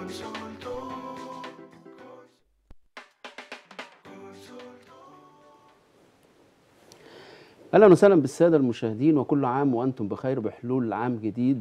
اهلا وسهلا بالساده المشاهدين وكل عام وانتم بخير بحلول عام جديد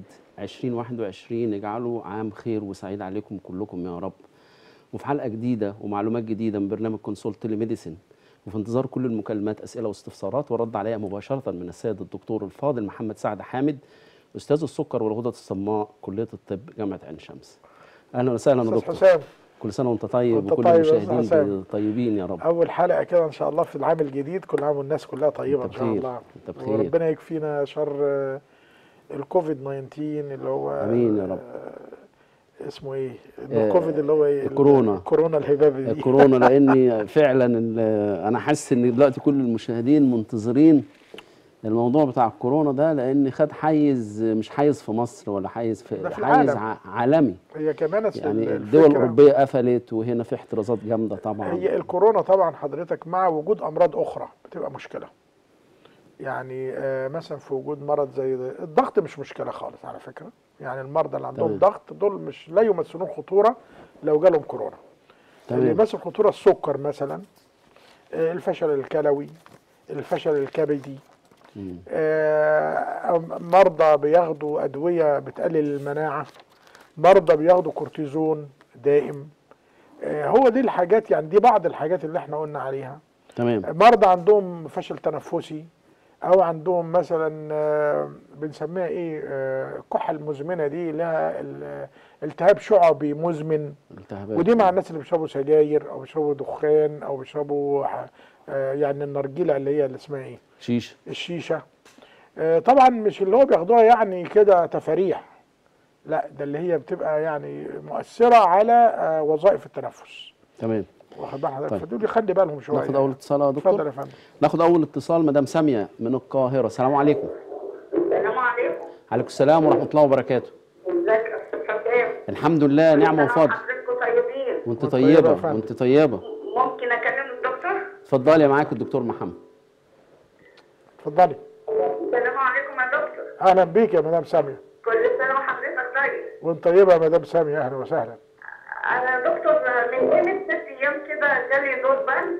2021 يجعله عام خير وسعيد عليكم كلكم يا رب وفي حلقه جديده ومعلومات جديده من برنامج كونسولت تيليميديسين وفي انتظار كل المكالمات اسئله واستفسارات ورد عليها مباشره من السيد الدكتور الفاضل محمد سعد حامد استاذ السكر والغدد الصماء كليه الطب جامعه عين شمس اهلا وسهلا يا استاذ دكتور حسام كل سنه وانت طيب وأنت وكل طيب يا أستاذ المشاهدين حسام. طيبين يا رب اول حلقه كده ان شاء الله في العام الجديد كل عام والناس كلها طيبه أنت ان شاء بخير. الله أنت بخير. وربنا يكفينا شر آه، الكوفيد 19 اللي هو امين يا رب آه، اسمه ايه آه، الكوفيد اللي هو ايه الكورونا. الكورونا الهبابه دي الكورونا لاني فعلا ال- انا حاسس ان دلوقتي كل المشاهدين منتظرين الموضوع بتاع الكورونا ده لان خد حيز مش حيز في مصر ولا حيز في, ده في حيز العالم. ع- عالمي هي كمان أصل يعني ال- الدول الفكرة- الاوروبيه قفلت وهنا في احترازات جامده طبعا هي الكورونا طبعا حضرتك مع وجود امراض اخرى بتبقى مشكله يعني آه، مثلا في وجود مرض زي ده الضغط مش مشكله خالص على فكره يعني المرضى اللي عندهم تمام. ضغط دول مش لا يمثلون خطوره لو جالهم كورونا اللي تمام يمثل خطوره السكر مثلا آه، الفشل الكلوي الفشل الكبدي مم. آه، مرضى بياخدوا ادويه بتقلل المناعه مرضى بياخدوا كورتيزون دائم آه، هو دي الحاجات يعني دي بعض الحاجات اللي احنا قلنا عليها تمام مرضى عندهم فشل تنفسي او عندهم مثلا آه، بنسميها ايه آه، الكحه المزمنه دي لها ال- التهاب شعبي مزمن التهابات ودي مع الناس اللي بيشربوا سجاير او بيشربوا دخان او بيشربوا ح- آه، يعني النرجيله اللي هي اللي اسمها ايه شيش الشيشه آه، طبعا مش اللي هو بياخدوها يعني كده تفاريح لا ده اللي هي بتبقى يعني مؤثره على آه، وظائف التنفس تمام واخد بال حضرتك طيب. فدول يخلي بالهم شويه ناخد اول اتصال يا اتفضل دكتور يا فندم ناخد اول اتصال مدام ساميه من القاهره السلام عليكم السلام عليكم عليكم السلام ورحمه الله وبركاته ازيك يا استاذ حسام الحمد لله نعمه أنا وفضل حضرتك طيبين وانت وأنت طيبة يا طيبه فندم. وانت طيبه ممكن اكلم الدكتور اتفضلي معاك الدكتور محمد اتفضلي السلام عليكم يا دكتور اهلا بيك يا مدام ساميه كل سنه وحضرتك طيب وانت طيبه يا مدام ساميه اهلا وسهلا انا دكتور من قيمه ست ايام كده جالي دور برد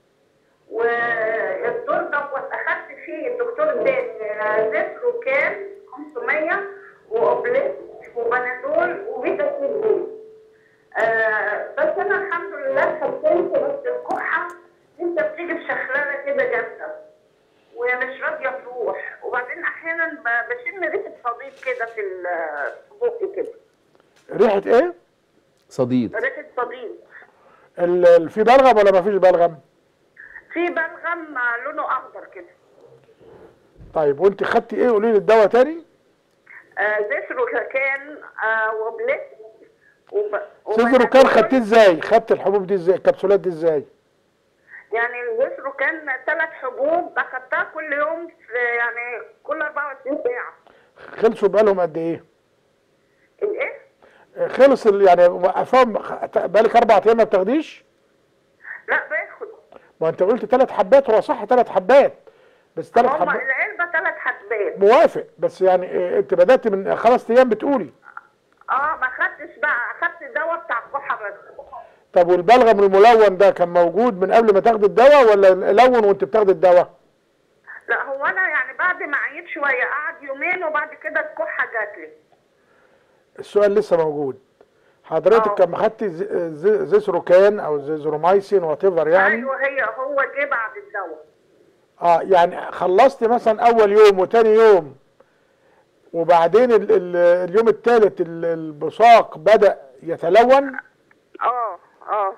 والدور ده اخدت فيه الدكتور اداني زفر كان 500 واوبليت وبنادول وفيتامين دي آه بس انا الحمد لله اتحسنت بس الكحه لسه بتيجي بشخلانه كده جامده ومش راضيه تروح وبعدين احيانا ب- بشم ريحه صديد كده في ال- في بقي كده ريحه ايه صديد ريحه صديد ال- ال- في بلغم ولا ما فيش بلغم في بلغم لونه اخضر كده طيب وانت خدتي ايه قولي لي الدواء تاني آه زفر كان آه وبلت وب... سيزرو كان خدتيه ازاي خدت الحبوب دي ازاي الكبسولات دي ازاي يعني الزفر كان ثلاث حبوب اخدتها كل يوم في يعني كل 24 ساعه خلصوا بقالهم قد ايه الايه؟ خلص ال- يعني وقفهم خ- بقالك اربع ايام ما بتاخديش لا باخد ما انت قلت ثلاث حبات هو صح ثلاث حبات بس ثلاث هما حبات العلبه ثلاث حبات موافق بس يعني إيه، انت بدات من خمس ايام بتقولي اه ما خدتش بقى اخدت الدواء بتاع الكحه بس طب والبلغم الملون ده كان موجود من قبل ما تاخدي الدواء ولا لون وانت بتاخدي الدواء لا هو انا يعني بعد ما عيت شويه قعد يومين وبعد كده الكحه جات لي السؤال لسه موجود حضرتك آه. لما خدتي ز- ز- زيسروكان او زيزرومايسين وات ايفر يعني ايوه هي هو جه بعد الدواء اه يعني خلصتي مثلا اول يوم وتاني يوم وبعدين ال ال اليوم الثالث البصاق بدأ يتلون اه اه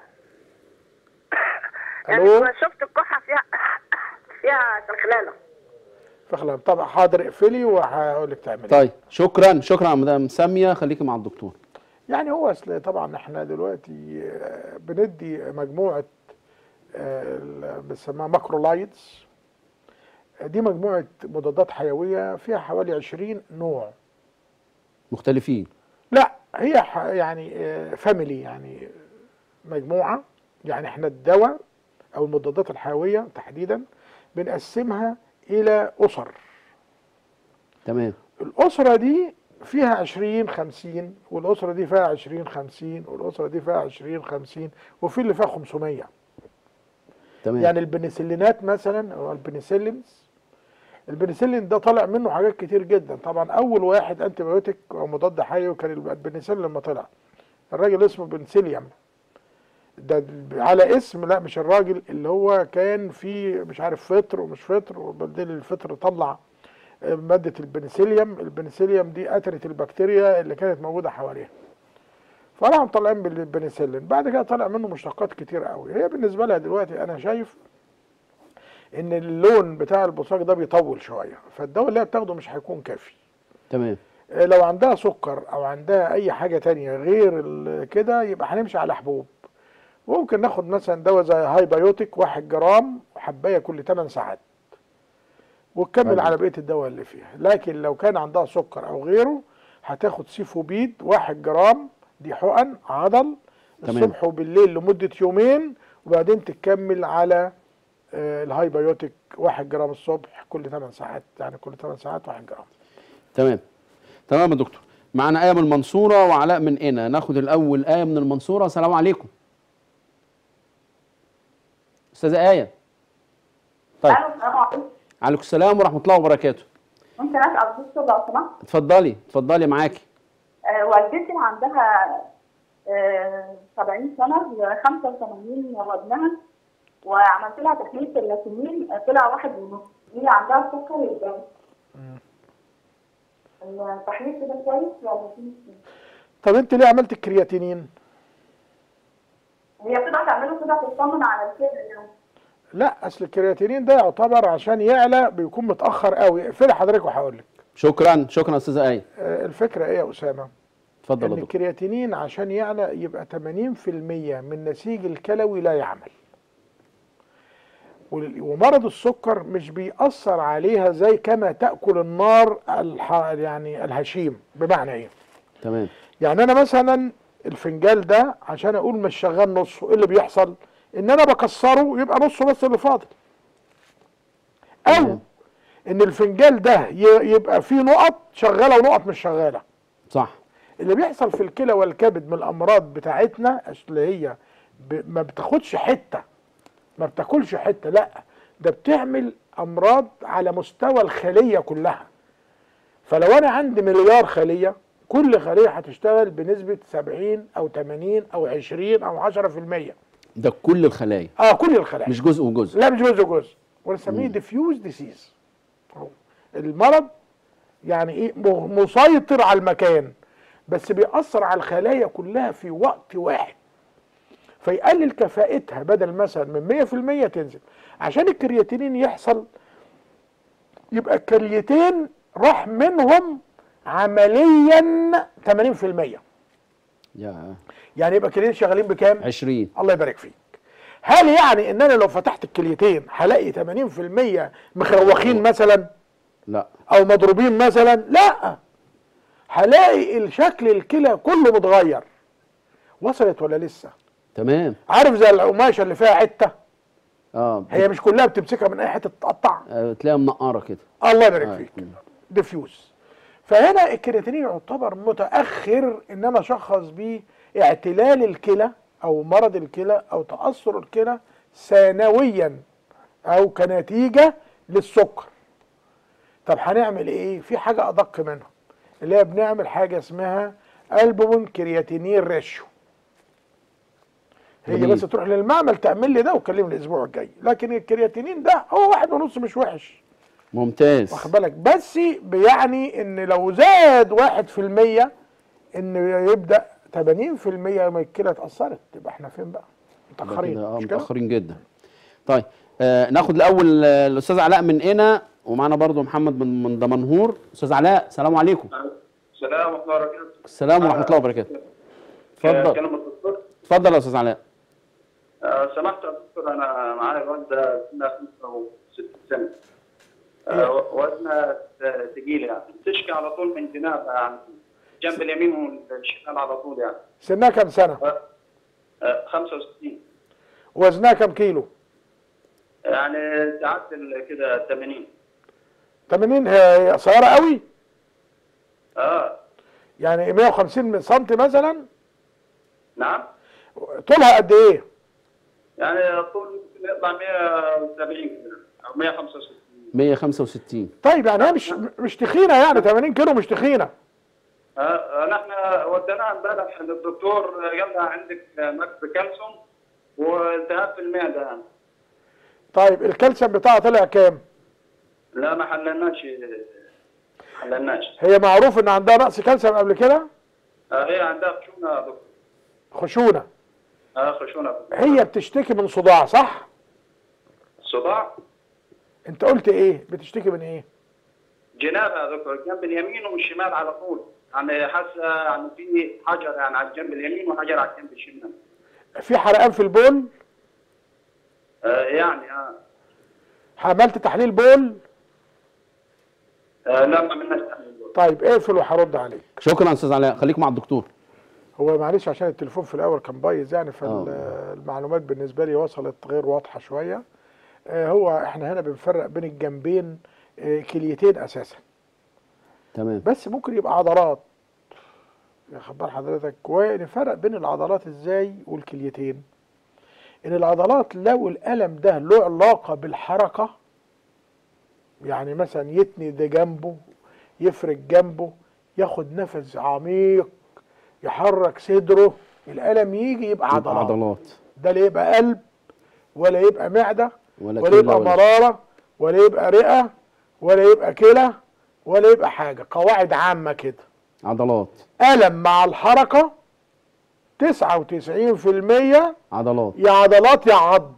ألو؟ يعني شفت الكحه فيها فيها شخلانه فخلا طبعا حاضر اقفلي وهقول لك تعملي طيب شكرا شكرا يا مدام ساميه خليكي مع الدكتور يعني هو اصل طبعا احنا دلوقتي آه، بندي مجموعه آه، ال- بنسميها ماكرولايدز دي مجموعه مضادات حيويه فيها حوالي 20 نوع مختلفين لا هي ح- يعني فاميلي يعني مجموعه يعني احنا الدواء او المضادات الحيويه تحديدا بنقسمها الى اسر تمام الاسره دي فيها 20 50 والاسره دي فيها 20 50 والاسره دي فيها 20 50 وفي اللي فيها 500 تمام يعني البنسلينات مثلا او البنسلينز البنسلين ده طالع منه حاجات كتير جدا طبعا اول واحد انتي بايوتيك او مضاد حيوي كان البنسلين لما طلع الراجل اسمه بنسيليوم ده على اسم لا مش الراجل اللي هو كان في مش عارف فطر ومش فطر وبعدين الفطر طلع مادة البنسيليوم البنسيليوم دي قتلت البكتيريا اللي كانت موجودة حواليها فراحوا طالعين بالبنسلين بعد كده طلع منه مشتقات كتير قوي هي بالنسبة لها دلوقتي انا شايف ان اللون بتاع البصاق ده بيطول شوية فالدواء اللي هي بتاخده مش هيكون كافي تمام لو عندها سكر او عندها اي حاجة تانية غير ال- كده يبقى هنمشي على حبوب ممكن ناخد مثلا دواء زي هاي بايوتيك واحد جرام حباية كل 8 ساعات وتكمل طيب. على بقية الدواء اللي فيها لكن لو كان عندها سكر او غيره هتاخد سيفوبيد واحد جرام دي حقن عضل تمام. الصبح وبالليل لمدة يومين وبعدين تكمل على آه، الهاي بايوتيك واحد جرام الصبح كل 8 ساعات يعني كل 8 ساعات واحد جرام تمام تمام يا دكتور معنا آية من المنصورة وعلاء من قنا ناخد الأول آية من المنصورة السلام عليكم أستاذة آية طيب الو السلام عليكم عليكم السلام ورحمة الله وبركاته ممكن اسال دكتور لو سمحت اتفضلي اتفضلي معاكي آه، والدتي عندها آه، 70 سنه ل 85 وزنها وعملت لها تحليل كرياتينين آه، طلع واحد ونص هي عندها سكر الدم التحليل كده كويس ولا في مشكلة؟ طب انت ليه عملت الكرياتينين؟ هي بتبقى تعمله كده تطمن على الكبد يعني لا اصل الكرياتينين ده يعتبر عشان يعلى بيكون متاخر قوي اقفلي حضرتك وهقول لك شكرا شكرا أستاذة آية آه، الفكره ايه يا اسامه؟ اتفضل ان يا دكتور الكرياتينين عشان يعلى يبقى 80% من نسيج الكلوي لا يعمل وال- ومرض السكر مش بيأثر عليها زي كما تأكل النار الح... يعني الهشيم بمعنى ايه؟ تمام يعني انا مثلا الفنجال ده عشان اقول مش شغال نصه ايه اللي بيحصل؟ ان انا بكسره يبقى نصه بس اللي فاضل او تمام. ان الفنجال ده ي- يبقى فيه نقط شغاله ونقط مش شغاله صح اللي بيحصل في الكلى والكبد من الامراض بتاعتنا اللي هي ب... ما بتاخدش حته ما بتاكلش حته لا ده بتعمل امراض على مستوى الخليه كلها فلو انا عندي مليار خليه كل خليه هتشتغل بنسبه 70 او 80 او 20 او 10% ده كل الخلايا اه كل الخلايا مش جزء وجزء لا مش جزء جزء ونسميه ديفيوز ديسيز المرض يعني ايه م- مسيطر على المكان بس بيأثر على الخلايا كلها في وقت واحد فيقلل كفاءتها بدل مثلا من 100% تنزل عشان الكرياتينين يحصل يبقى الكرياتين راح منهم عمليا 80% يا يعني يبقى الكرياتين شغالين بكام؟ 20 الله يبارك فيك هل يعني ان انا لو فتحت الكليتين هلاقي 80% مخوخين مثلا لا او مضروبين مثلا لا هلاقي الشكل الكلى كله متغير وصلت ولا لسه تمام عارف زي القماشه اللي فيها حته اه هي مش كلها بتمسكها من اي حته تتقطع آه، تلاقيها منقرة كده الله يبارك آه. فيك ديفيوز فهنا الكرياتينين يعتبر متاخر ان انا اشخص بيه اعتلال الكلى او مرض الكلى او تاثر الكلى ثانويا او كنتيجه للسكر طب هنعمل ايه في حاجه ادق منها اللي هي بنعمل حاجه اسمها البومين كرياتينين ريشيو هي جميل. بس تروح للمعمل تعمل لي ده وكلمني الاسبوع الجاي لكن الكرياتينين ده هو واحد ونص مش وحش ممتاز واخد بالك بس بيعني ان لو زاد واحد في المية ان يبدأ 80% من الكلى اتأثرت تبقى احنا فين بقى يبقى متأخرين كده، اه مش كده؟ متأخرين جدا طيب آه ناخد الأول آه، الأستاذ علاء من قنا ومعنا برضو محمد من من دمنهور أستاذ علاء السلام عليكم السلام ورحمة الله وبركاته. السلام ورحمة الله وبركاته اتفضل كلام الدكتور اتفضل يا أستاذ علاء آه، سمحت يا دكتور أنا معايا والدة سنها 65 سنة آه، وزنها ثقيل يعني تشكي على طول من جنابها يعني جنب اليمين والشمال على طول يعني سنها كام سنة آه، آه، 65 وزنها كام كيلو يعني تعدل كده 80 80 هي قصيرة قوي اه يعني 150 سم مثلا نعم طولها قد ايه يعني الطول ممكن يطلع 170 كده او 165 165 طيب يعني هي مش مش تخينه يعني 80 كيلو مش تخينه آه، نحن وديناها امبارح للدكتور قال لها عندك نقص كالسيوم والتهاب في المعده يعني. طيب الكالسيوم بتاعها طلع كام لا ما حللناش حللناش هي معروف ان عندها نقص كالسيوم قبل كده آه، هي عندها خشونه يا دكتور خشونه آه، خشونه هي بتشتكي من صداع صح صداع انت قلت ايه بتشتكي من ايه جناب يا دكتور الجنب اليمين والشمال على طول يعني حاسه يعني في حجر يعني على الجنب اليمين وحجر على الجنب الشمال في حرقان في البول آه، يعني اه عملت تحليل بول آه، لا ما عملناش تحليل دول. طيب اقفل وهرد عليك شكرا استاذ علاء خليك مع الدكتور هو معلش عشان التليفون في الاول كان بايظ يعني فالمعلومات بالنسبه لي وصلت غير واضحه شويه آه، هو احنا هنا بنفرق بين الجنبين آه، كليتين اساسا تمام بس ممكن يبقى عضلات يا خبر حضرتك ونفرق بين العضلات ازاي والكليتين ان العضلات لو الالم ده له علاقه بالحركه يعني مثلا يتني ده جنبه يفرد جنبه ياخد نفس عميق يحرك صدره الالم يجي يبقى عضلات, عضلات ده لا يبقى قلب ولا يبقى معده ولا ولا كلى يبقى ولا- مراره ولا يبقى رئه ولا يبقى كلى ولا يبقى حاجه قواعد عامه كده عضلات ألم مع الحركة 99% عضلات يا عضلات يا عظم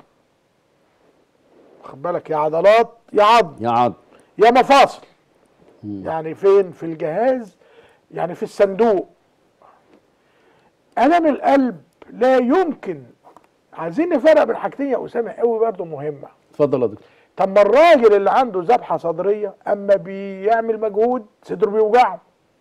خد بالك يا عضلات يا عظم يا عض يا مفاصل مم. يعني فين في الجهاز يعني في الصندوق ألم القلب لا يمكن عايزين نفرق بين حاجتين يا أسامة قوي برضه مهمة اتفضل يا دكتور طب ما الراجل اللي عنده ذبحة صدرية أما بيعمل مجهود صدره بيوجعه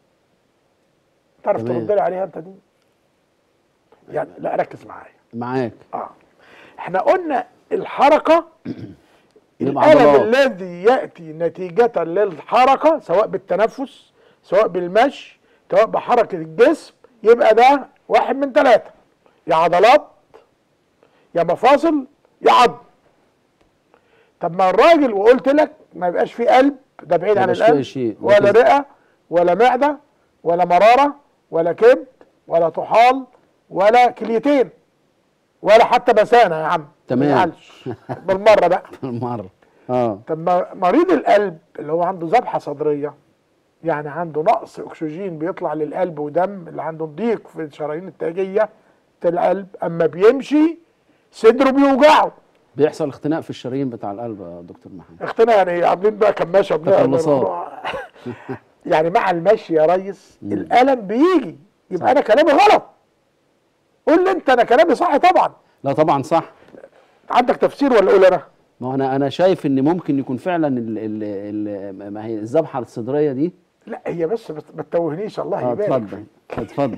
تعرف تمام. ترد لي عليها أنت دي؟ يعني لا ركز معايا معاك اه احنا قلنا الحركة يبقى الألم عضلات. الذي يأتي نتيجة للحركة سواء بالتنفس سواء بالمشي سواء بحركة الجسم يبقى ده واحد من ثلاثة يا عضلات يا مفاصل يا عظم طب ما الراجل وقلت لك ما يبقاش فيه قلب ده بعيد ما عن يبقاش فيه القلب شيء. ولا لكن- رئة ولا معدة ولا مرارة ولا كبد ولا طحال ولا كليتين ولا حتى مثانة يا عم تمام. ما يزعلش. بالمرة بقى مرة اه طب ما مريض القلب اللي هو عنده ذبحة صدرية يعني عنده نقص أكسجين بيطلع للقلب ودم اللي عنده ضيق في الشرايين التاجية القلب أما بيمشي صدره بيوجعه بيحصل اختناق في الشرايين بتاع القلب يا دكتور محمد اختنا يعني عاملين بقى كماشة بنعمل تقلصات. الموضوع. يعني مع المشي يا ريس مم. الألم بيجي صح. يبقى أنا كلامي غلط قول لي أنت أنا كلامي صح طبعا لا طبعا صح عندك تفسير ولا أقول أنا؟ ما هو انا انا شايف ان ممكن يكون فعلا ال ال ال ما هي الذبحه الصدريه دي لا هي بس بت- ما تتوهنيش الله اه يبارك اتفضل اتفضل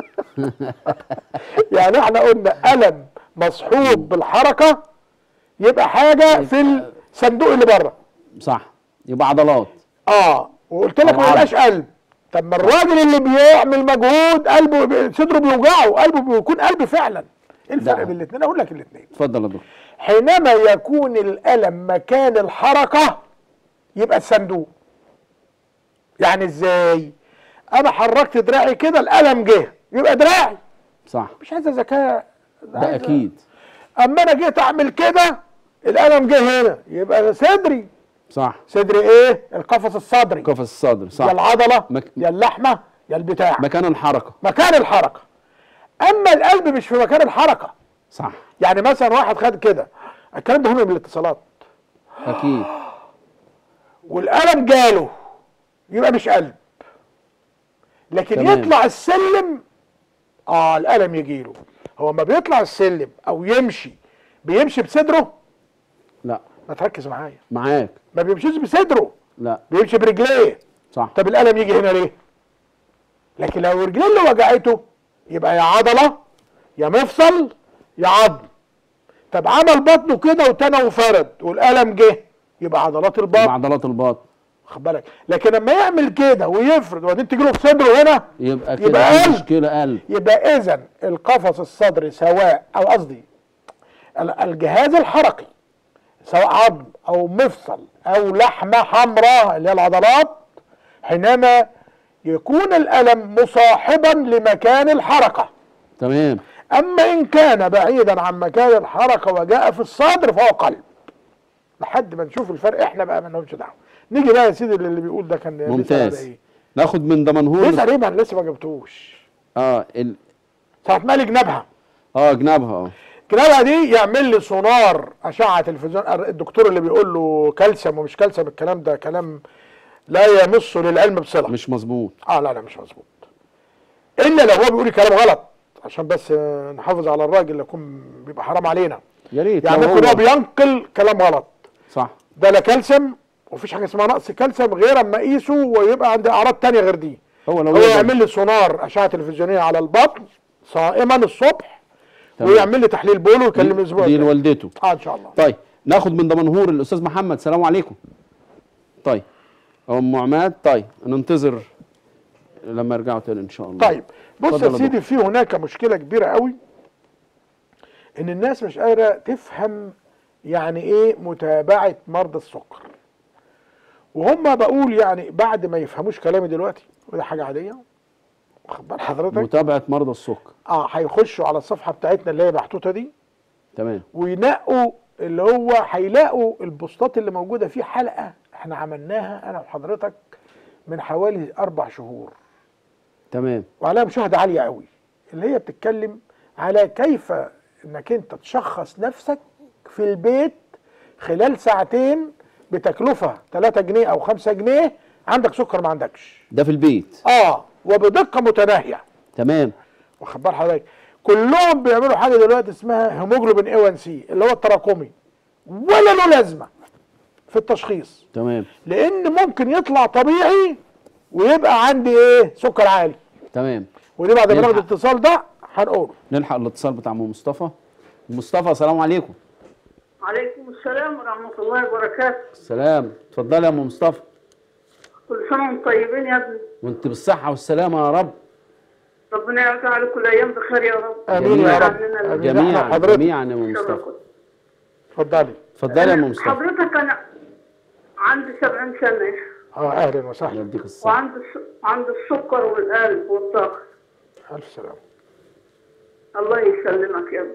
يعني احنا قلنا ألم مصحوب بالحركة يبقى حاجة في الصندوق اللي بره صح يبقى عضلات اه وقلت لك أو ما عظم. يبقاش قلب طب ما الراجل اللي بيعمل مجهود قلبه بي- صدره بيوجعه قلبه بيكون قلب فعلا ايه الفرق ده. بين الاثنين اقول لك الاثنين اتفضل يا دكتور حينما يكون الألم مكان الحركة يبقى الصندوق يعني ازاي انا حركت دراعي كده الألم جه يبقى دراعي صح مش عايزه ذكاء ده عايزة- اكيد اما انا جيت اعمل كده الالم جه هنا يبقى ده صدري صح صدري ايه القفص الصدري قفص الصدر يا صح العضله مك- يا اللحمه يا البتاع مكان الحركه مكان الحركه اما القلب مش في مكان الحركه صح يعني مثلا واحد خد كده الكلام ده هنا من الاتصالات اكيد والالم جاله يبقى مش قلب لكن تمام. يطلع السلم اه الالم يجيله هو ما بيطلع السلم او يمشي بيمشي بصدره لا ما تركز معايا معاك ما بيمشيش بصدره لا بيمشي برجليه صح طب الالم يجي هنا ليه لكن لو رجليه اللي وجعته يبقى يا عضله يا مفصل يا عظم طب عمل بطنه كده وتنى وفرد والالم جه يبقى عضلات يبقى البطن عضلات الباطن واخد بالك لكن لما يعمل كده ويفرد وبعدين تجي له في صدره هنا يبقى كده يبقى في قلب. مشكله قلب يبقى اذا القفص الصدري سواء او قصدي ال- الجهاز الحركي سواء عظم او مفصل او لحمه حمراء اللي هي العضلات حينما يكون الالم مصاحبا لمكان الحركه تمام اما ان كان بعيدا عن مكان الحركه وجاء في الصدر فهو قلب لحد ما نشوف الفرق احنا بقى ما لهمش دعوه نيجي بقى يا سيدي اللي بيقول ده كان بيسأل على ممتاز ايه ناخد من دمنهور بيسأل ايه ما أنا لسه ما جبتوش اه ال... ساعه ما لي جنابها اه جنابها اه الكلابه دي يعمل لي سونار اشعه تلفزيون الدكتور اللي بيقول له كالسيوم ومش كالسيوم الكلام ده كلام لا يمس للعلم بصله مش مظبوط اه لا لا مش مظبوط الا لو هو بيقول كلام غلط عشان بس آه، نحافظ على الراجل اللي يكون بيبقى حرام علينا يا ريت يعني لو ممكن هو بينقل كلام غلط صح ده لا كالسيوم ومفيش حاجه اسمها نقص كالسيوم غير اما اقيسه ويبقى عندي اعراض تانية غير دي هو لو هو يقدر- يعمل لي سونار اشعه تلفزيونيه على البطن صائما الصبح تمام. ويعمل لي تحليل بول ويكلم دي, الاسبوع دي الجاي. لوالدته اه ان شاء الله طيب ناخد من دمنهور الاستاذ محمد سلام عليكم طيب ام عماد طيب ننتظر لما يرجعوا تاني ان شاء الله طيب بص اتفضل يا يا سيدي في هناك مشكله كبيره قوي ان الناس مش قادره تفهم يعني ايه متابعه مرضى السكر وهم بقول يعني بعد ما يفهموش كلامي دلوقتي وده حاجه عاديه واخد بال حضرتك متابعه مرضى السكر اه هيخشوا على الصفحه بتاعتنا اللي هي محطوطه دي تمام وينقوا اللي هو هيلاقوا البوستات اللي موجوده في حلقه احنا عملناها انا وحضرتك من حوالي اربع شهور تمام وعليها مشاهده عاليه قوي اللي هي بتتكلم على كيف انك انت تشخص نفسك في البيت خلال ساعتين بتكلفه 3 جنيه او 5 جنيه عندك سكر ما عندكش ده في البيت اه وبدقه متناهيه تمام واخد بال حضرتك كلهم بيعملوا حاجه دلوقتي اسمها هيموجلوبين اي 1 سي اللي هو التراكمي ولا له لازمه في التشخيص تمام لان ممكن يطلع طبيعي ويبقى عندي ايه سكر عالي تمام ودي بعد ما ناخد نلحق. الاتصال ده هنقوله نلحق الاتصال بتاع ام مصطفى مصطفى سلام عليكم عليكم السلام ورحمة الله وبركاته سلام اتفضلي يا ام مصطفى كل سنة وانتم طيبين يا ابني وانت بالصحه والسلامه يا رب ربنا يرجع عليكم الأيام بخير يا رب امين يا جميعاً. رب آمين. احنا جميعا حضرتك جميعا يا ام مصطفى اتفضلي اتفضلي يا ام مصطفى حضرتك أنا عندي 70 سنة اه اهلا الله وسهلا يديك الصحه وعندي الس- عندي السكر والقلب والضغط الف سلامه الله يسلمك يا ابني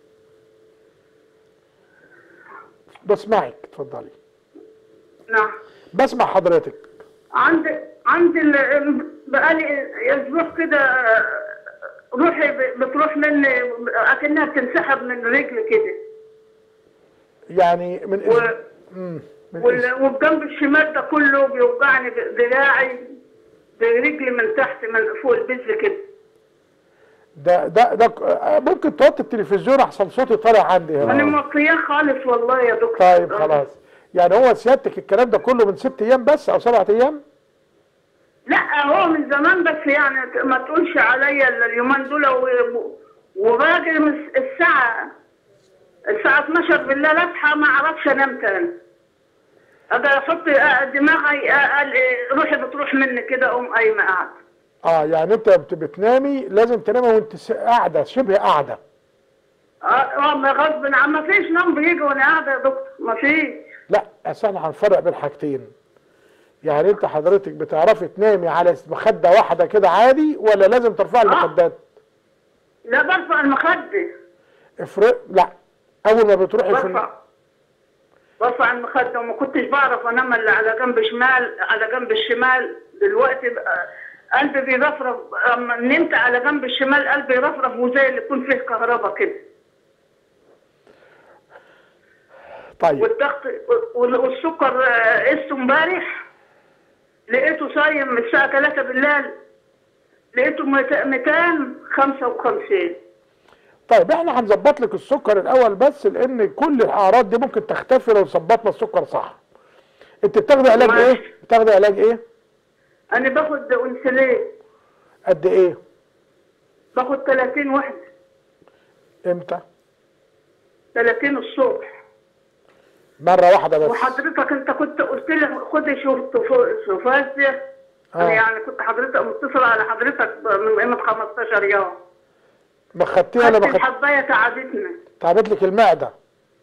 بسمعك اتفضلي نعم بسمع حضرتك عندي عندي ال- بقالي اسبوع كده آه، روحي ب- بتروح مني اكنها بتنسحب من رجلي كده يعني من و... إذن مم. من إذن. وال- والجنب الشمال ده كله بيوجعني دراعي برجلي من تحت من فوق البز كده ده ده ده آه، ممكن توطي التلفزيون احسن صوتي طالع عندي انا هنا موطياه خالص والله يا دكتور طيب خلاص يعني هو سيادتك الكلام ده كله من ست ايام بس او سبعة ايام لا هو من زمان بس يعني ما تقولش عليا إلا اليومين دول و- وباجي من الساعة الساعة 12 بالليل اصحى ما اعرفش انام تاني اجي احط دماغي أقل- روحي بتروح مني كده اقوم قايمة قاعدة اه يعني انت بت- بتنامي لازم تنامي وانت س- قاعده شبه قاعده اه آه، ما غصب عن ما فيش نوم بيجي وانا قاعدة يا دكتور ما فيش لا اصل احنا هنفرق بين حاجتين يعني انت حضرتك بتعرفي تنامي على مخده واحده كده عادي ولا لازم ترفعي المخدات لا برفع المخدة افرق لا اول ما بتروحي في برفع برفع المخدة وما كنتش بعرف انام الا على جنب شمال على جنب الشمال دلوقتي بقى قلبي بيرفرف اما نمت على جنب الشمال قلبي يرفرف وزي اللي يكون فيه كهرباء كده طيب والضغط وال- والسكر آه، قسته امبارح لقيته صايم من الساعة 3 بالليل لقيته مت- 255 طيب احنا هنظبط لك السكر الاول بس لان كل الاعراض دي ممكن تختفي لو ظبطنا السكر صح انت بتاخدي علاج ماشي. ايه بتاخدي علاج ايه انا باخد انسولين قد ايه باخد 30 وحدة امتى 30 الصبح مره واحده بس وحضرتك انت كنت قلت لي خدي شوف شوفاز آه. انا يعني كنت حضرتك متصله على حضرتك من قيمه 15 يوم ما خدتيها ولا خدت ما خدتيها الحبايه تعبتنا تعبت لك المعده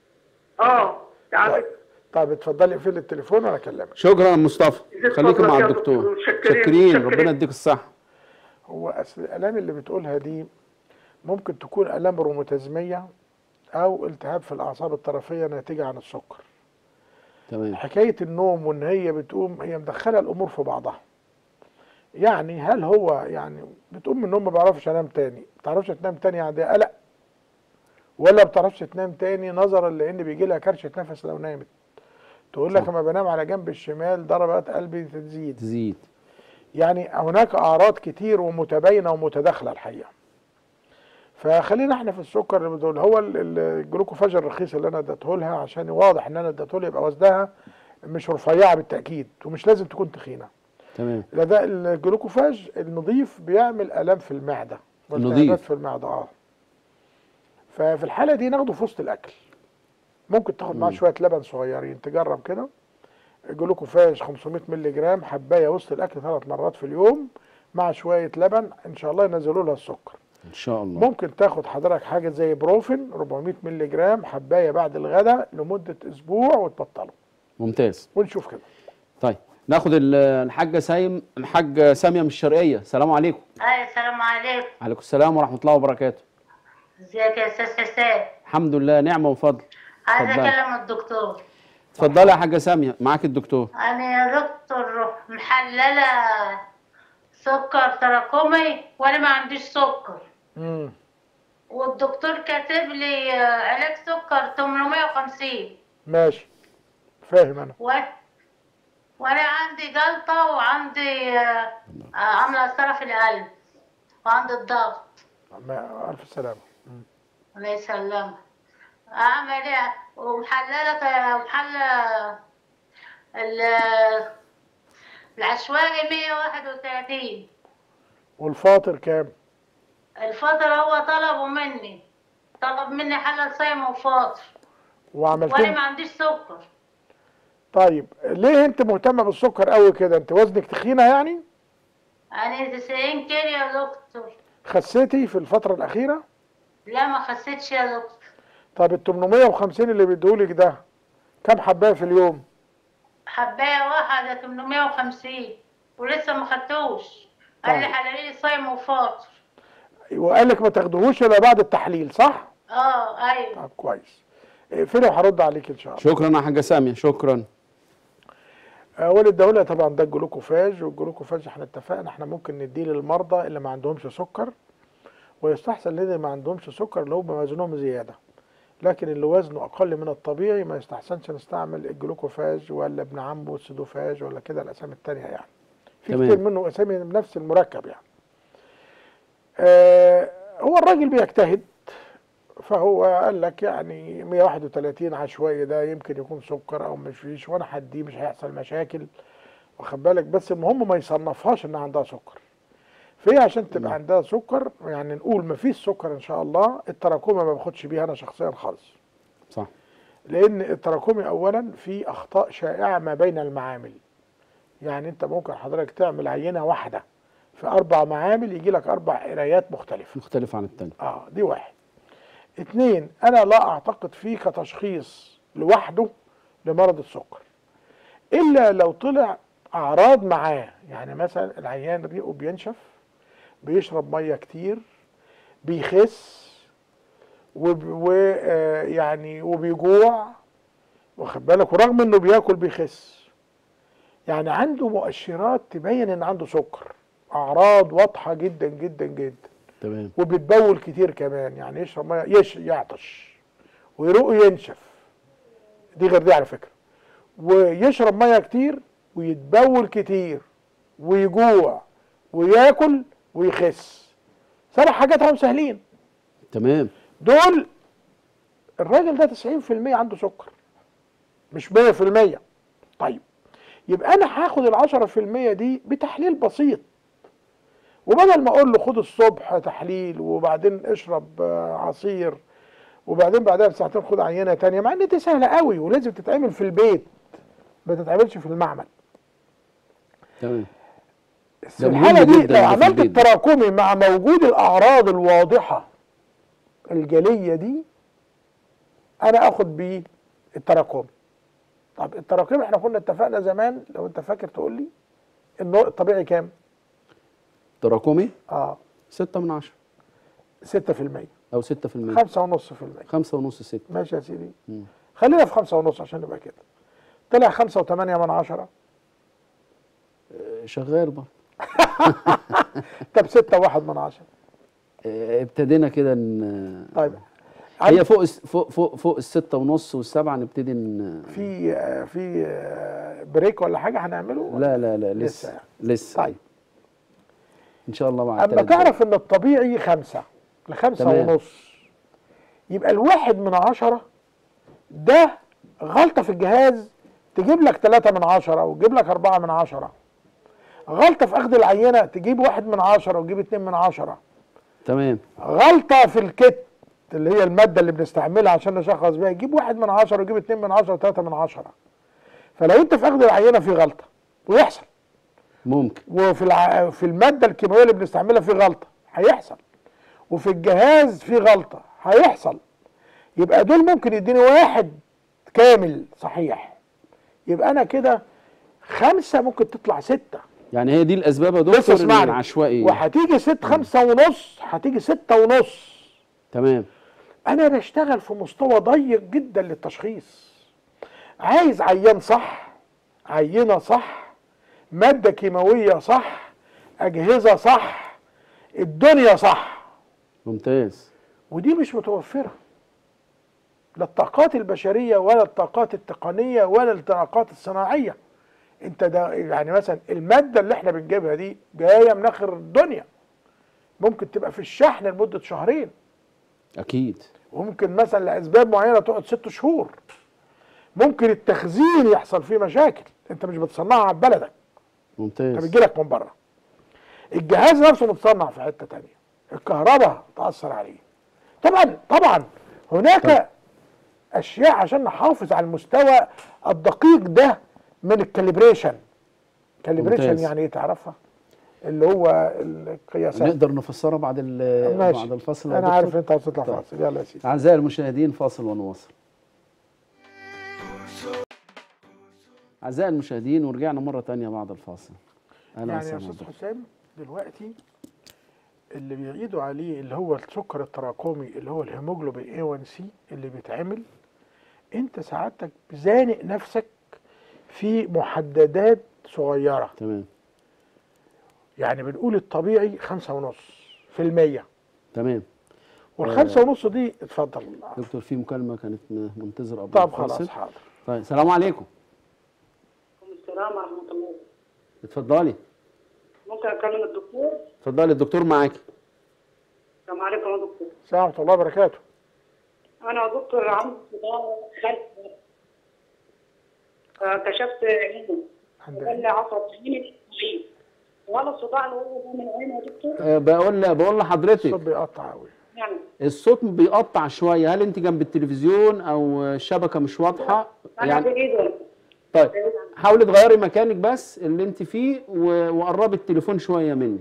اه تعبت طيب اتفضلي اقفلي التليفون وانا اكلمك شكرا يا مصطفى جزاك خليكي الله مع يا الدكتور دكتور. متشكرين، شاكرين متشكرين. ربنا يديك الصحه هو اصل الالام اللي بتقولها دي ممكن تكون الام روماتيزميه او التهاب في الاعصاب الطرفيه ناتجه عن السكر تمام حكايه النوم وان هي بتقوم هي مدخله الامور في بعضها يعني هل هو يعني بتقوم من النوم ما بعرفش انام تاني ما بتعرفش تنام تاني يعني ده قلق ولا ما بتعرفش تنام تاني نظرا لان بيجي لها كرشه نفس لو نامت تقول لك صح. لما بنام على جنب الشمال ضربات قلبي تزيد تزيد يعني هناك اعراض كتير ومتباينه ومتداخله الحقيقه فخلينا احنا في السكر اللي بتقول هو ال- ال- الجلوكوفاج الرخيص اللي انا اديته لها عشان واضح ان انا اديته لها يبقى وزنها مش رفيعه بالتاكيد ومش لازم تكون تخينه تمام لا ده الجلوكوفاج النظيف بيعمل الام في المعده والتهابات النظيف. في المعده اه ففي الحاله دي ناخده في وسط الاكل ممكن تاخد معاه مم. شويه لبن صغيرين تجرب كده جلوكوفاج 500 مللي جرام حبايه وسط الاكل ثلاث مرات في اليوم مع شويه لبن ان شاء الله ينزلوا لها السكر ان شاء الله ممكن تاخد حضرتك حاجه زي بروفين 400 مللي جرام حبايه بعد الغداء لمده اسبوع وتبطله ممتاز ونشوف كده طيب ناخد ال- الحاجه سايم الحاجه ساميه من الشرقيه السلام عليكم اي السلام عليكم عليكم السلام ورحمه الله وبركاته ازيك يا استاذ حسين الحمد لله نعمه وفضل عايزه اتفضلي. اكلم الدكتور اتفضلي يا حاجه ساميه معاك الدكتور انا يا دكتور محلله سكر تراكمي وانا ما عنديش سكر امم والدكتور كاتب لي آه، علاج سكر 850 ماشي فاهم انا و... وانا عندي جلطه وعندي آه، آه، عامله اثاره في القلب وعندي الضغط ما- الف سلامه الله يسلمك اعمل ايه ومحلله ومحلله ال- العشوائي 131 والفاطر كام الفطر هو طلبه مني طلب مني حلة صيام وفاطر وعملت وانا ما عنديش سكر طيب ليه انت مهتمه بالسكر قوي كده انت وزنك تخينه يعني انا 90 كيلو يا دكتور خسيتي في الفتره الاخيره لا ما خسيتش يا دكتور طب ال 850 اللي بيديهولك ده كام حبايه في اليوم حبايه واحده 850 ولسه ما خدتوش قال لي طيب. حلالي صيام وفاطر وقال لك ما تاخدوهوش الا بعد التحليل صح اه ايوه طب كويس اقفلي وهرد عليك ان شاء الله شكرا يا حاجه ساميه شكرا اول الدوله طبعا ده الجلوكوفاج والجلوكوفاج احنا اتفقنا احنا ممكن نديه للمرضى اللي ما عندهمش سكر ويستحسن للي ما عندهمش سكر اللي هم وزنهم زياده لكن اللي وزنه اقل من الطبيعي ما يستحسنش نستعمل الجلوكوفاج ولا ابن عمه السدوفاج ولا كده الاسامي التانية يعني في تمام. كتير منه اسامي بنفس المركب يعني آه هو الراجل بيجتهد فهو قال لك يعني 131 عشوائي ده يمكن يكون سكر او مش فيش وانا حديه مش هيحصل مشاكل واخد بالك بس المهم ما يصنفهاش ان عندها سكر فهي عشان تبقى عندها سكر يعني نقول ما فيش سكر ان شاء الله التراكمي ما باخدش بيها انا شخصيا خالص صح لان التراكمي اولا في اخطاء شائعه ما بين المعامل يعني انت ممكن حضرتك تعمل عينه واحده في اربع معامل يجي لك اربع قرايات مختلفه مختلف عن التاني اه دي واحد اتنين انا لا اعتقد فيه كتشخيص لوحده لمرض السكر الا لو طلع اعراض معاه يعني مثلا العيان ريقه بينشف بيشرب ميه كتير بيخس ويعني وبيجوع واخد بالك ورغم انه بياكل بيخس يعني عنده مؤشرات تبين ان عنده سكر اعراض واضحه جدا جدا جدا تمام وبيتبول كتير كمان يعني يشرب ميه يش يعطش ويروق ينشف دي غير دي على فكره ويشرب ميه كتير ويتبول كتير ويجوع وياكل ويخس سبع حاجات هم سهلين تمام دول الراجل ده 90% عنده سكر مش 100% طيب يبقى انا هاخد ال 10% دي بتحليل بسيط وبدل ما اقول له خد الصبح تحليل وبعدين اشرب آه، عصير وبعدين بعدها بساعتين خد عينه تانية مع ان دي سهله قوي ولازم تتعمل في البيت ما تتعملش في المعمل تمام بس ده في مهم الحاله دي جداً لو اللي في عملت البيت ده. التراكمي مع موجود الاعراض الواضحه الجليه دي انا اخد بيه التراكمي طب التراكمي احنا كنا اتفقنا زمان لو انت فاكر تقول لي انه الطبيعي كام؟ تراكمي اه 6 من 10 6% او 6% 5.5% 5 ونص 6 ماشي يا سيدي مم. خلينا في خمسة ونص عشان نبقى كده طلع خمسة وثمانية من عشرة شغال برضه طب ستة واحد من عشرة آه، ابتدينا كده ان طيب هي فوق الس- فوق فوق فوق الستة ونص والسبعة نبتدي ان في آه، في آه، بريك ولا حاجة هنعمله لا لا لا لسه لسه يعني. لسه طيب ان شاء الله مع اما التلات تعرف ان الطبيعي خمسة لخمسة تمام. ونص يبقى الواحد من عشرة ده غلطة في الجهاز تجيب لك ثلاثة من عشرة وتجيب لك أربعة من عشرة غلطة في أخذ العينة تجيب واحد من عشرة وتجيب اتنين من عشرة تمام غلطة في الكت اللي هي المادة اللي بنستعملها عشان نشخص بيها يجيب واحد من عشرة ويجيب اتنين من عشرة وتلاتة من عشرة فلو انت في اخذ العينة في غلطة ويحصل ممكن وفي الع... في المادة الكيماوية اللي بنستعملها في غلطة هيحصل وفي الجهاز في غلطة هيحصل يبقى دول ممكن يديني واحد كامل صحيح يبقى انا كده خمسة ممكن تطلع ستة يعني هي دي الاسباب يا بس دكتور اسمعني العشوائي وهتيجي ست خمسة ونص هتيجي ستة ونص تمام انا بشتغل في مستوى ضيق جدا للتشخيص عايز عيان صح عينه صح ماده كيماويه صح اجهزه صح الدنيا صح ممتاز ودي مش متوفره لا الطاقات البشريه ولا الطاقات التقنيه ولا الطاقات الصناعيه انت ده يعني مثلا الماده اللي احنا بنجيبها دي جايه من اخر الدنيا ممكن تبقى في الشحن لمده شهرين اكيد وممكن مثلا لاسباب معينه تقعد ست شهور ممكن التخزين يحصل فيه مشاكل انت مش بتصنعها في بلدك انت ممتاز بتجيلك من بره الجهاز نفسه متصنع في حته تانية الكهرباء تاثر عليه طبعا طبعا هناك اشياء عشان نحافظ على المستوى الدقيق ده من الكاليبريشن كاليبريشن ممتاز. يعني ايه تعرفها اللي هو القياسات نقدر نفسرها بعد ال- ماشي. بعد الفصل يا انا دكتور؟ عارف انت عاوز تطلع طيب. فاصل يلا يا سيدي اعزائي المشاهدين فاصل ونواصل اعزائي المشاهدين ورجعنا مره تانية بعد الفاصل اهلا يعني يا وسهلا استاذ بك. حسام دلوقتي اللي بيعيدوا عليه اللي هو السكر التراكمي اللي هو الهيموجلوبين A1C اللي بيتعمل انت سعادتك زانق نفسك في محددات صغيرة تمام يعني بنقول الطبيعي خمسة ونص في المية تمام والخمسة ونص دي اتفضل دكتور في مكالمه كانت م- منتظره قبل طب الفاصل. خلاص حاضر طيب السلام عليكم السلام ورحمة الله اتفضلي ممكن أكلم الدكتور؟ اتفضلي الدكتور معاكي السلام عليكم يا دكتور السلام ورحمة الله وبركاته أنا يا دكتور عندي صداع خلف كشفت عيني عندك قال لي عصب عيني ضعيف ولا الصداع اللي هو ده من عيني يا دكتور أه بقول بقول لحضرتك الصوت بيقطع قوي يعني الصوت بيقطع شويه هل انت جنب التلفزيون او الشبكه مش واضحه أنا يعني بعيد طيب حاولي تغيري مكانك بس اللي انت فيه و- وقربي التليفون شويه منك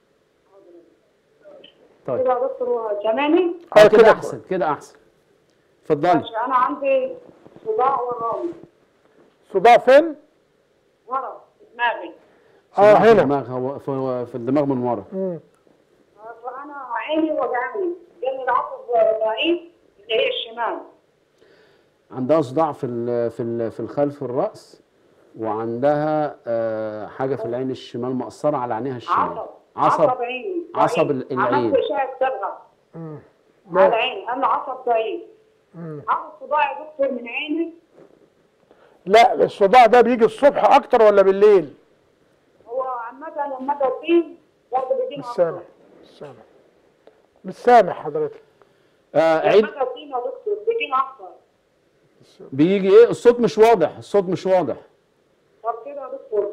طيب كده يا دكتور هو سامعني آه، كده كده احسن كده احسن اتفضلي ماشي أنا عندي صداع ورامي صداع فين؟ ورا في دماغي اه في هنا الدماغ هو في, في الدماغ من ورا مم. فأنا عيني وجعاني قال لي العصب ضعيف اللي هي الشمال عندها صداع في ال في ال في الخلف الراس وعندها آه، حاجه في العين الشمال مأثره على عينيها الشمال عصب عصب عصب عيني عصب ضعيف. ال- العين. عملت إشاعة صبغة مم. على لا. عيني قال لي عصب ضعيف مم. عصب صداع يا دكتور من عيني لا الصداع ده بيجي الصبح اكتر ولا بالليل؟ هو عامة لما اجي اطيب برضه بيجيني مش سامع مش سامع مش سامع حضرتك آه عيد لما اجي اطيب يا دكتور بيجيني اكتر بيجي ايه الصوت مش واضح الصوت مش واضح طب كده يا دكتور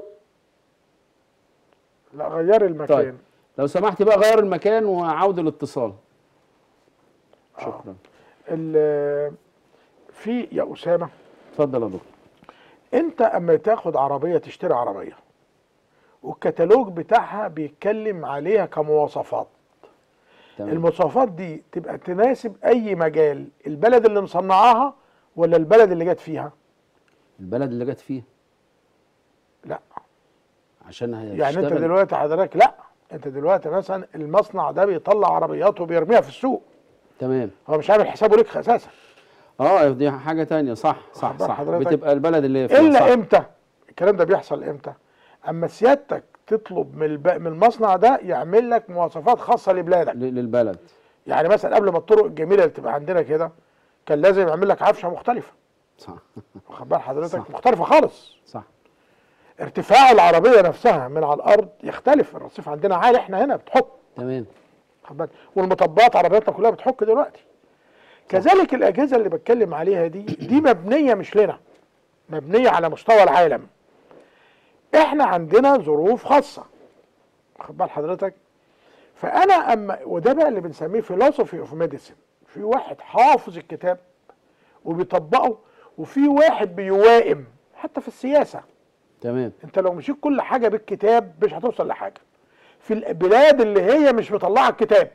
لا غيري المكان طيب لو سمحتي بقى غير المكان وعود الاتصال شكرا ال- في يا اسامه اتفضل يا دكتور انت اما تاخد عربيه تشتري عربيه والكتالوج بتاعها بيتكلم عليها كمواصفات تمام المواصفات دي تبقى تناسب اي مجال البلد اللي مصنعاها ولا البلد اللي جت فيها البلد اللي جت فيها لا عشان هي يعني انت دلوقتي حضرتك لا انت دلوقتي مثلا المصنع ده بيطلع عربيات وبيرميها في السوق تمام هو مش عامل حسابه ليك اساسا اه دي حاجه تانية صح صح واخد بال صح حضرتك؟ بتبقى البلد اللي هي فيها الا صح. امتى الكلام ده بيحصل امتى اما سيادتك تطلب من الب... من المصنع ده يعمل لك مواصفات خاصه لبلادك ل- للبلد يعني مثلا قبل ما الطرق الجميله اللي تبقى عندنا كده كان لازم يعمل لك عفشه مختلفه صح واخد بال حضرتك صح. مختلفه خالص صح ارتفاع العربيه نفسها من على الارض يختلف الرصيف عندنا عالي احنا هنا بتحك تمام واخد بالك؟ والمطبات عربياتنا كلها بتحك دلوقتي كذلك الاجهزه اللي بتكلم عليها دي دي مبنيه مش لنا مبنيه على مستوى العالم احنا عندنا ظروف خاصه واخد بال حضرتك فانا اما وده بقى اللي بنسميه فيلوسوفي اوف ميديسن في واحد حافظ الكتاب وبيطبقه وفي واحد بيوائم حتى في السياسه تمام انت لو مشيت كل حاجه بالكتاب مش هتوصل لحاجه في البلاد اللي هي مش مطلعه الكتاب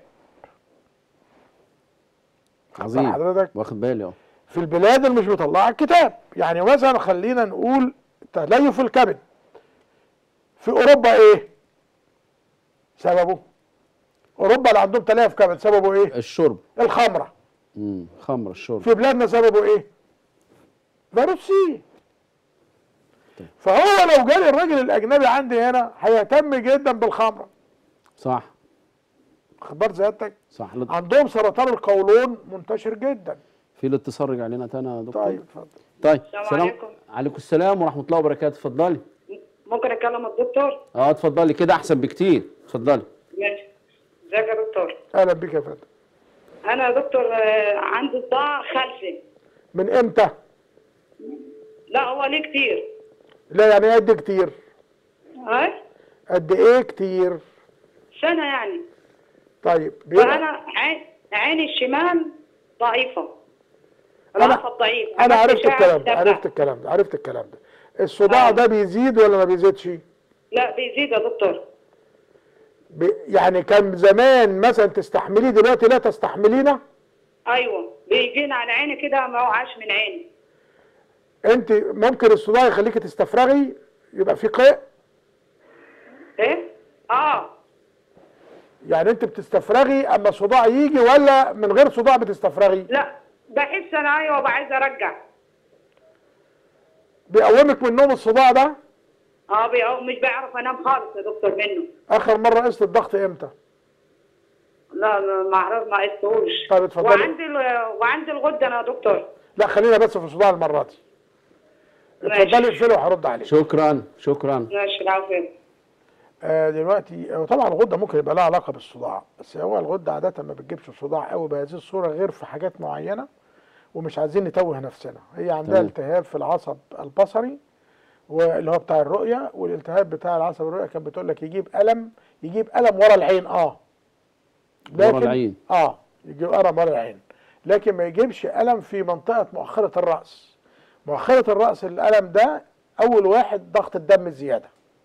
عظيم حضرتك واخد بالي اه في البلاد اللي مش مطلعه الكتاب يعني مثلا خلينا نقول تليف الكبد في اوروبا ايه سببه اوروبا اللي عندهم تليف كبد سببه ايه الشرب الخمره امم خمر الشرب في بلادنا سببه ايه فيروس سي فهو لو جالي الراجل الاجنبي عندي هنا هيهتم جدا بالخمره صح اخبار سيادتك صح لط- عندهم سرطان القولون منتشر جدا في الاتصال رجع لنا تاني يا دكتور طيب اتفضل طيب السلام عليكم. عليكم السلام ورحمه الله وبركاته اتفضلي ممكن اكلم الدكتور؟ اه اتفضلي كده احسن بكتير اتفضلي ماشي ازيك يا دكتور؟ اهلا بك يا فندم انا يا دكتور آه، عندي صداع خلفي من امتى لا هو ليه كتير لا يعني قد كتير ها قد ايه كتير سنه يعني طيب بيبقى فانا عين عيني الشمال ضعيفه انا العصب ضعيف انا عملت عرفت إشاعة الكلام ده دفع. عرفت الكلام ده عرفت الكلام ده الصداع آه. ده بيزيد ولا ما بيزيدش لا بيزيد يا دكتور بي يعني كان زمان مثلا تستحمليه دلوقتي لا تستحملينه ايوه بيجينا على عيني كده ما هو عاش من عيني انت ممكن الصداع يخليكي تستفرغي يبقى في قيء ايه اه يعني انت بتستفرغي اما صداع يجي ولا من غير صداع بتستفرغي لا بحس انا ايوه عايزه ارجع بيقومك من النوم الصداع ده اه بي- مش بعرف انام خالص يا دكتور منه اخر مره قست الضغط امتى لا لا ما اعرف ما قستهوش طيب اتفضلي. وعندي ال- وعندي الغده انا يا دكتور لا خلينا بس في صداع المره دي ماشي. اتفضلي اقفلي وهرد عليك شكرا شكرا ماشي العافيه آه دلوقتي هو طبعا الغده ممكن يبقى لها علاقه بالصداع بس هو الغده عاده ما بتجيبش صداع قوي بهذه الصوره غير في حاجات معينه ومش عايزين نتوه نفسنا هي عندها تمام. التهاب في العصب البصري واللي هو بتاع الرؤيه والالتهاب بتاع العصب الرؤيه كان بتقول لك يجيب الم يجيب الم ورا العين اه ورا العين. اه يجيب الم ورا العين لكن ما يجيبش الم في منطقه مؤخره الراس مؤخره الراس الالم ده اول واحد ضغط الدم الزياده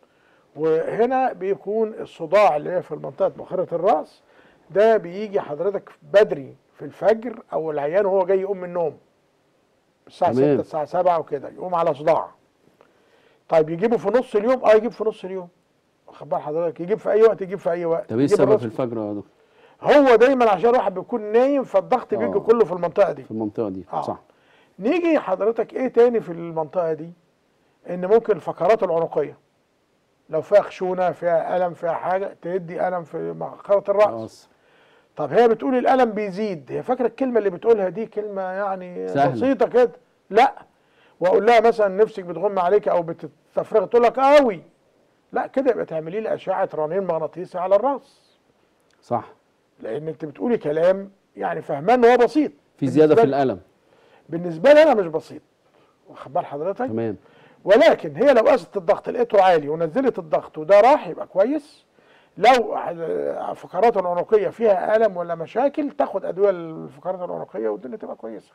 وهنا بيكون الصداع اللي هي في منطقه مؤخره الراس ده بيجي حضرتك بدري في الفجر او العيان وهو جاي يقوم من النوم الساعه تمام. 6 الساعه 7 وكده يقوم على صداع طيب يجيبه في نص اليوم اه يجيب في نص اليوم واخد بال حضرتك يجيب في اي وقت يجيب في اي وقت طب ايه يجيب السبب الراس- في الفجر يا دكتور هو دايما عشان الواحد بيكون نايم فالضغط بيجي آه. كله في المنطقه دي في المنطقه دي آه. صح نيجي حضرتك ايه تاني في المنطقه دي ان ممكن الفقرات العنقيه لو فيها خشونه فيها الم فيها حاجه تدي الم في مؤخره الراس خلاص طب هي بتقول الالم بيزيد هي فاكره الكلمه اللي بتقولها دي كلمه يعني سهلة. بسيطه كده لا واقول لها مثلا نفسك بتغم عليك او بتستفرغ تقول لك قوي لا كده يبقى تعملي لي اشعه رنين مغناطيسي على الراس صح لان انت بتقولي كلام يعني فهمان ان هو بسيط في زياده في بالنسبة لي- الالم بالنسبه لي انا مش بسيط واخد بال حضرتك تمام ولكن هي لو قاست الضغط لقيته عالي ونزلت الضغط وده راح يبقى كويس لو الفقرات العنقيه فيها الم ولا مشاكل تاخد ادويه للفقرات العنقيه والدنيا تبقى كويسه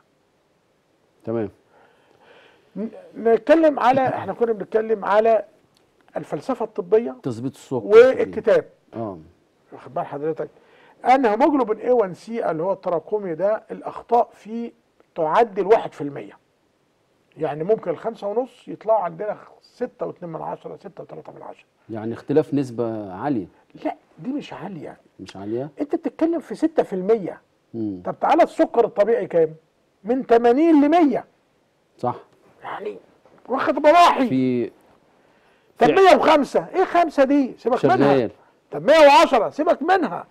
تمام ن- نتكلم على احنا كنا بنتكلم على الفلسفه الطبيه تظبيط السكر والكتاب اه واخد بال حضرتك ان هيموجلوبين A1C اللي هو التراكمي ده الاخطاء فيه تعدي الواحد في المية يعني ممكن الخمسة ونص يطلعوا عندنا ستة واتنين من عشرة ستة وتلاتة من عشرة يعني اختلاف نسبة عالية لا دي مش عالية مش عالية انت بتتكلم في ستة في المية مم. طب تعالى السكر الطبيعي كام من 80 ل 100 صح يعني واخد مراحي في طب في- 105 ايه خمسة دي سيبك منها شغال طب 110 سيبك منها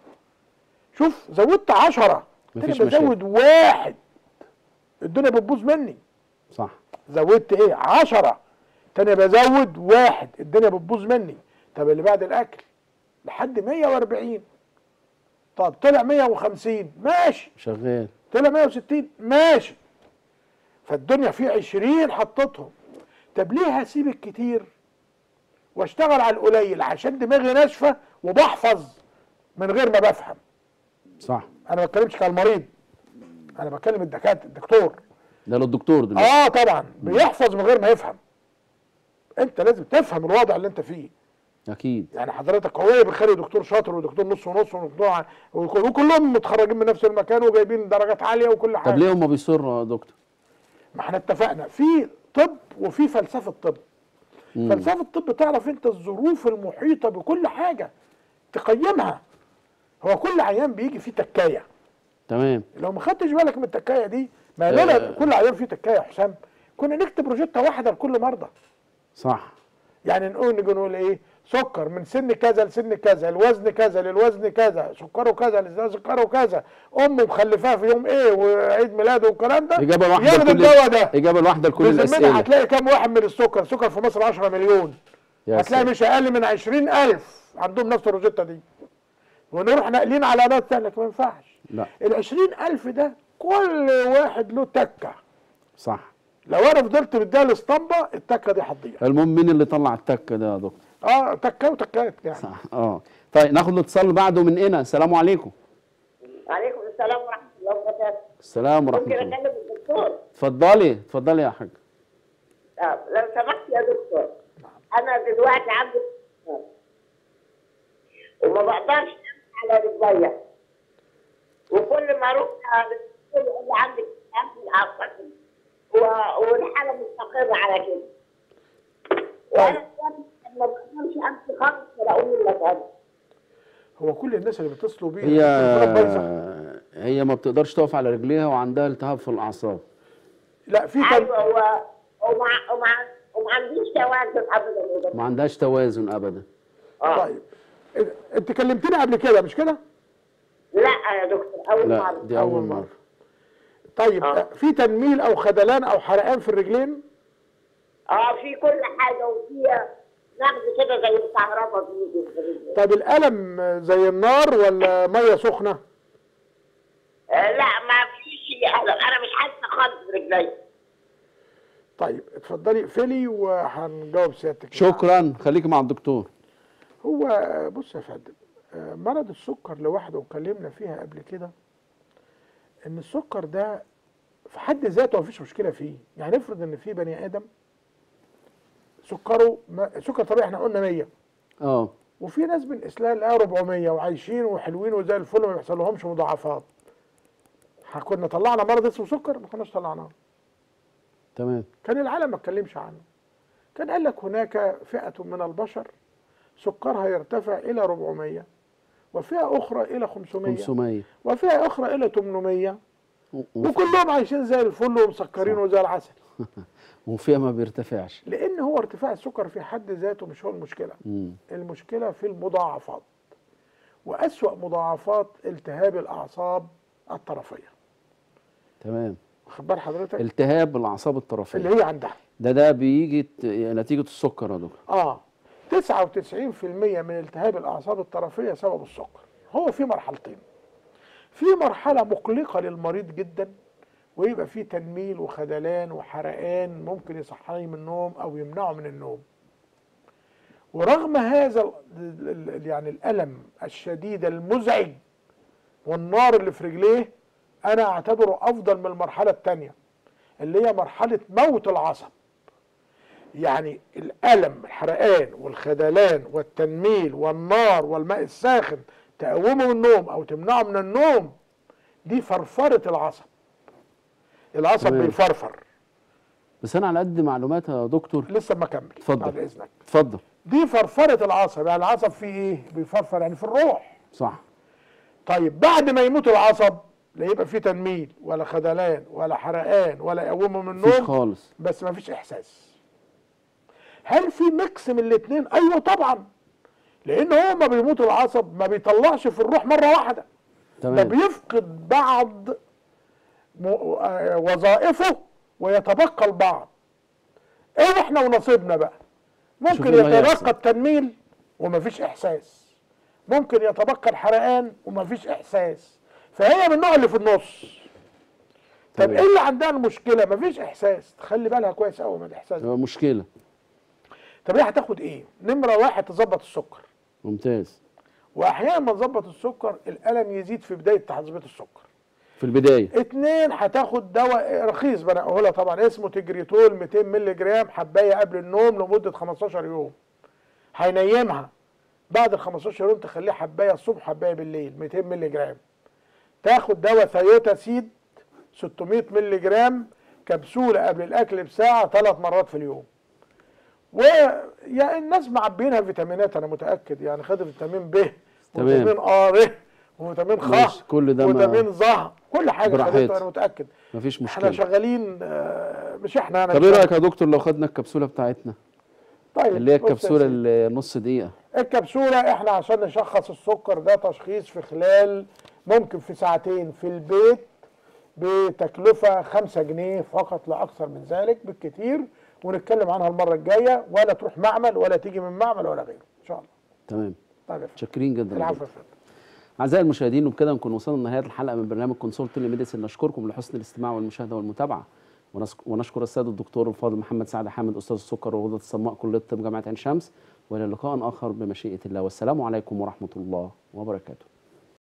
شوف زودت 10 مفيش تاني بزود واحد الدنيا بتبوظ مني صح زودت ايه 10 تاني بزود واحد الدنيا بتبوظ مني طب اللي بعد الاكل لحد 140 طب طلع 150 ماشي شغال طلع 160 ماشي فالدنيا في 20 حطيتهم طب ليه هسيب الكتير واشتغل على القليل عشان دماغي ناشفه وبحفظ من غير ما بفهم صح انا ما بتكلمش على المريض انا بكلم الدكاتره الدكتور ده للدكتور دلوقتي اه طبعا بيحفظ من غير ما يفهم انت لازم تفهم الوضع اللي انت فيه اكيد يعني حضرتك قويه بتخلي دكتور شاطر ودكتور نص ونص ودكتور ع- وكل- وكلهم متخرجين من نفس المكان وجايبين درجات عاليه وكل حاجه طب ليه هم بيصروا يا دكتور ما احنا اتفقنا في طب وفي فلسفه طب مم. فلسفه الطب تعرف انت الظروف المحيطه بكل حاجه تقيمها هو كل عيان بيجي فيه تكايه تمام لو ما خدتش بالك من التكايه دي ما آه. لنا كل عيان فيه تكايه يا حسام كنا نكتب روجيتا واحده لكل مرضى صح يعني نقول نيجي نقول ايه سكر من سن كذا لسن كذا الوزن كذا للوزن كذا سكره كذا لسكره كذا ام مخلفاه في يوم ايه وعيد ميلاده والكلام ده اجابه واحده ياخد لكل الدواء ده اجابه واحده لكل بذمتك الاسئله هتلاقي كام واحد من السكر سكر في مصر 10 مليون يا هتلاقي سلام. مش اقل من 20000 عندهم نفس الروجيتا دي ونروح ناقلين على ناس تانية ما ينفعش لا ال 20000 ده كل واحد له تكه صح لو انا فضلت بديها الاسطمبه التكه دي هتضيع المهم مين اللي طلع التكه ده يا دكتور اه تكه وتكات يعني صح اه طيب ناخد الاتصال اللي بعده من هنا السلام عليكم وعليكم السلام ورحمه الله وبركاته السلام ورحمه ممكن الله اكلم الدكتور اتفضلي اتفضلي يا حاج آه، لو سمحت يا دكتور انا دلوقتي عندي سكر. وما بقدرش امشي على رجليا وكل ما اروح للدكتور يقول لي عندك اكتئاب العصبي و- والحاله مستقره على كده وانا دلوقتي ما بقدرش امشي خالص ولا اقوم الا كده هو كل الناس اللي بيتصلوا بيه هي التليفونات بايظه هي ما بتقدرش تقف على رجليها وعندها التهاب في الاعصاب لا في تم... ايوه و- وما وما وما عنديش توازن ابدا يا دكتور. ما عندهاش توازن ابدا اه طيب انت كلمتني قبل كده مش كده؟ لا يا دكتور اول لا مره دي اول أول مره مرة. طيب آه. في تنميل او خدلان او حرقان في الرجلين؟ اه في كل حاجه وفي نقد كده زي الكهرباء بيجي في الرجل. طب الالم زي النار ولا ميه سخنه؟ آه لا ما فيش انا انا مش حاسه خالص برجلي طيب اتفضلي اقفلي وهنجاوب سيادتك شكرا خليكي مع الدكتور هو بص يا فندم آه، مرض السكر لوحده واتكلمنا فيها قبل كده ان السكر ده في حد ذاته مفيش مشكله فيه يعني افرض ان في بني ادم سكره ما سكر طبيعي احنا قلنا 100 اه وفي ناس بنقيس لها لقاها 400 وعايشين وحلوين وزي الفل وما بيحصل لهمش مضاعفات ح- كنا طلعنا مرض اسمه سكر ما كناش طلعناه تمام كان العالم ما اتكلمش عنه كان قال لك هناك فئة من البشر سكرها يرتفع إلى 400 وفئة أخرى إلى 500 500 وفئة أخرى إلى 800 و- و- وكلهم عايشين زي الفل ومسكرين صح. وزي العسل وفيها ما بيرتفعش لأن هو ارتفاع السكر في حد ذاته مش هو المشكلة مم. المشكلة في المضاعفات وأسوأ مضاعفات التهاب الأعصاب الطرفية تمام واخد بال حضرتك التهاب الاعصاب الطرفيه اللي هي عندها ده ده بيجي ت- نتيجه السكر يا دكتور اه 99% من التهاب الاعصاب الطرفيه سبب السكر هو في مرحلتين في مرحله مقلقه للمريض جدا ويبقى فيه تنميل وخدلان وحرقان ممكن يصحيه من النوم او يمنعه من النوم ورغم هذا ال- ال- ال- يعني الالم الشديد المزعج والنار اللي في رجليه انا اعتبره افضل من المرحله الثانيه اللي هي مرحله موت العصب يعني الالم الحرقان والخدلان والتنميل والنار والماء الساخن تقومه من النوم او تمنعه من النوم دي فرفره العصب العصب تمام. بيفرفر بس انا على قد معلومات يا دكتور لسه ما كمل اتفضل. بعد اذنك اتفضل دي فرفره العصب يعني العصب فيه ايه بيفرفر يعني في الروح صح طيب بعد ما يموت العصب لا يبقى فيه تنميل ولا خدلان ولا حرقان ولا يقومه من مفيش النوم خالص بس ما فيش احساس هل في ميكس من الاثنين ايوه طبعا لان هو ما بيموت العصب ما بيطلعش في الروح مره واحده ده تمام بيفقد بعض م- آه، وظائفه ويتبقى البعض ايه احنا ونصيبنا بقى شوف ممكن إيه اللي هيحصل. يتبقى التنميل ومفيش احساس ممكن يتبقى الحرقان ومفيش احساس فهي من النوع اللي في النص طب تمام. ايه اللي عندها المشكله مفيش احساس تخلي بالها كويس قوي من الاحساس ده. آه، مشكله طب هي هتاخد ايه نمره واحد تظبط السكر ممتاز واحيانا ما تظبط السكر الالم يزيد في بدايه تظبيط السكر في البدايه اتنين هتاخد دواء رخيص بنقولها طبعا اسمه تجريتول 200 مللي جرام حبايه قبل النوم لمده 15 يوم هينيمها بعد ال 15 يوم تخليه حبايه الصبح حبايه بالليل 200 مللي جرام تاخد دواء ثيوتا سيد 600 مللي جرام كبسوله قبل الاكل بساعه ثلاث مرات في اليوم ويا الناس معبينها فيتامينات انا متاكد يعني خد فيتامين ب تمام. وفيتامين ا ر وفيتامين خ ماشي، كل ده ما- وفيتامين ظ كل حاجه براحتها. خدتها انا متاكد مفيش احنا مشكله شغالين آه، مش احنا انا طب ايه مش رايك يا دكتور لو خدنا الكبسوله بتاعتنا طيب اللي هي بص يا الكبسوله سيدي. اللي نص دقيقه الكبسوله احنا عشان نشخص السكر ده تشخيص في خلال ممكن في ساعتين في البيت بتكلفه 5 جنيه فقط لا اكثر من ذلك بالكثير ونتكلم عنها المره الجايه ولا تروح معمل ولا تيجي من معمل ولا غيره ان شاء الله تمام طيب يا فندم. متشكرين جدا يا العفو دكتور. يا فندم أعزائي المشاهدين وبكده نكون وصلنا لنهاية الحلقة من برنامج كونسولت ميديسن نشكركم لحسن الاستماع والمشاهدة والمتابعة ونسك- ونشكر السيد الدكتور الفاضل محمد سعد حامد أستاذ السكر وغدة الصماء كلية الطب جامعة عين شمس وإلى لقاء آخر بمشيئة الله والسلام عليكم ورحمة الله وبركاته